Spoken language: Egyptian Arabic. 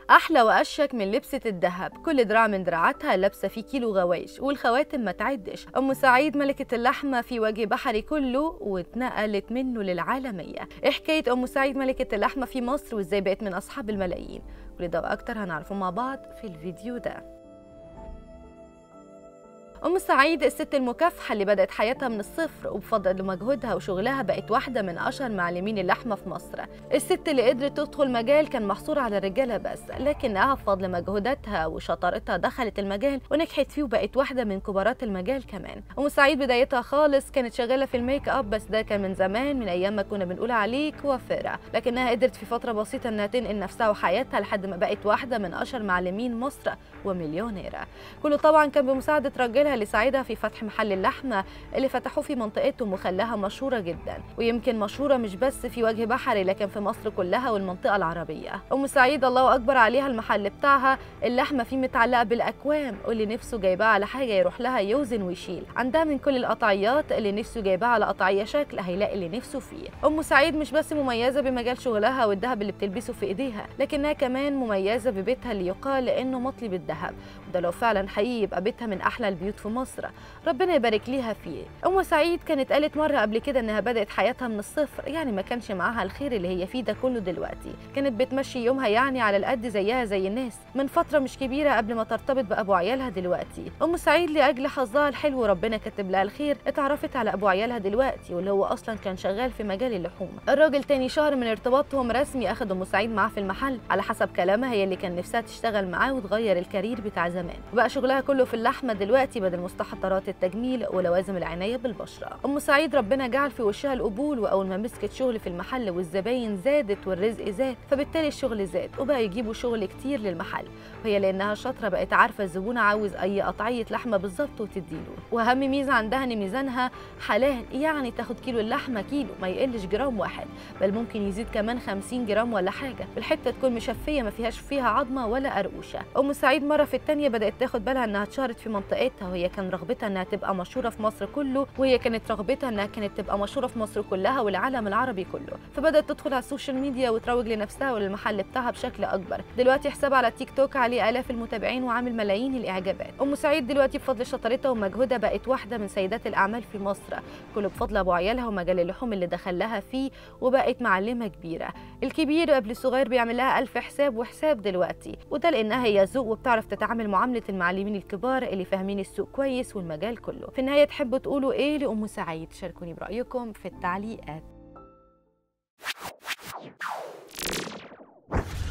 احلى واشيك من لبسه الذهب كل دراع من دراعاتها لابسه فيه كيلو غوايش والخواتم ما تعدش ام سعيد ملكه اللحمه في وجه بحري كله واتنقلت منه للعالميه ايه حكايه ام سعيد ملكه اللحمه في مصر وازاي بقت من اصحاب الملايين كل ده واكتر هنعرفه مع بعض في الفيديو ده أم سعيد الست المكافحة اللي بدأت حياتها من الصفر وبفضل مجهودها وشغلها بقت واحدة من أشهر معلمين اللحمة في مصر الست اللي قدرت تدخل مجال كان محصور على الرجالة بس لكنها بفضل مجهوداتها وشطارتها دخلت المجال ونجحت فيه وبقت واحدة من كبارات المجال كمان أم سعيد بدايتها خالص كانت شغالة في الميك اب بس ده كان من زمان من أيام ما كنا بنقول عليه كوافيرة لكنها قدرت في فترة بسيطة إنها تنقل نفسها وحياتها لحد ما بقت واحدة من أشهر معلمين مصر ومليونيرة كله طبعا كان بمساعدة راجلها اللي ساعدها في فتح محل اللحمة اللي فتحوه في منطقتهم وخلاها مشهورة جدا ويمكن مشهورة مش بس في وجه بحري لكن في مصر كلها والمنطقة العربية أم سعيد الله أكبر عليها المحل بتاعها اللحمة فيه متعلقة بالأكوام واللي نفسه جايباها على حاجة يروح لها يوزن ويشيل عندها من كل القطعيات اللي نفسه جايباها على قطعية شكل هيلاقي اللي نفسه فيه أم سعيد مش بس مميزة بمجال شغلها والذهب اللي بتلبسه في إيديها لكنها كمان مميزة ببيتها اللي يقال إنه مطلي بالذهب وده لو فعلا حقيقي يبقى بيتها من أحلى البيوت في مصر ربنا يبارك ليها فيه ام سعيد كانت قالت مره قبل كده انها بدات حياتها من الصفر يعني ما كانش معاها الخير اللي هي فيه ده كله دلوقتي كانت بتمشي يومها يعني على القد زيها زي الناس من فتره مش كبيره قبل ما ترتبط بابو عيالها دلوقتي ام سعيد لاجل حظها الحلو ربنا كاتب لها الخير اتعرفت على ابو عيالها دلوقتي واللي هو اصلا كان شغال في مجال اللحوم الراجل تاني شهر من ارتباطهم رسمي اخد ام سعيد معاه في المحل على حسب كلامها هي اللي كان نفسها تشتغل معاه وتغير الكارير بتاع زمان وبقى شغلها كله في اللحمه دلوقتي بدل مستحضرات التجميل ولوازم العنايه بالبشره ام سعيد ربنا جعل في وشها القبول واول ما مسكت شغل في المحل والزباين زادت والرزق زاد فبالتالي الشغل زاد وبقى يجيبوا شغل كتير للمحل وهي لانها شاطره بقت عارفه الزبون عاوز اي قطعيه لحمه بالظبط وتديله واهم ميزه عندها ان ميزانها حلال يعني تاخد كيلو اللحمه كيلو ما يقلش جرام واحد بل ممكن يزيد كمان 50 جرام ولا حاجه الحته تكون مشفيه ما فيهاش فيها عظمه ولا قرقوشه ام سعيد مره في الثانيه بدات تاخد بالها انها اتشهرت في منطقتها وهي كان رغبتها انها تبقى مشهوره في مصر كله وهي كانت رغبتها انها كانت تبقى مشهوره في مصر كلها والعالم العربي كله فبدات تدخل على السوشيال ميديا وتروج لنفسها وللمحل بتاعها بشكل اكبر دلوقتي حسابها على تيك توك عليه الاف المتابعين وعامل ملايين الاعجابات ام سعيد دلوقتي بفضل شطارتها ومجهودها بقت واحده من سيدات الاعمال في مصر كله بفضل ابو عيالها ومجال اللحوم اللي دخل لها فيه وبقت معلمه كبيره الكبير قبل الصغير بيعمل لها الف حساب وحساب دلوقتي وده لانها هي ذوق وبتعرف تتعامل معامله المعلمين الكبار اللي فاهمين السوق كويس والمجال كله في النهايه تحبوا تقولوا ايه لام سعيد شاركوني برايكم في التعليقات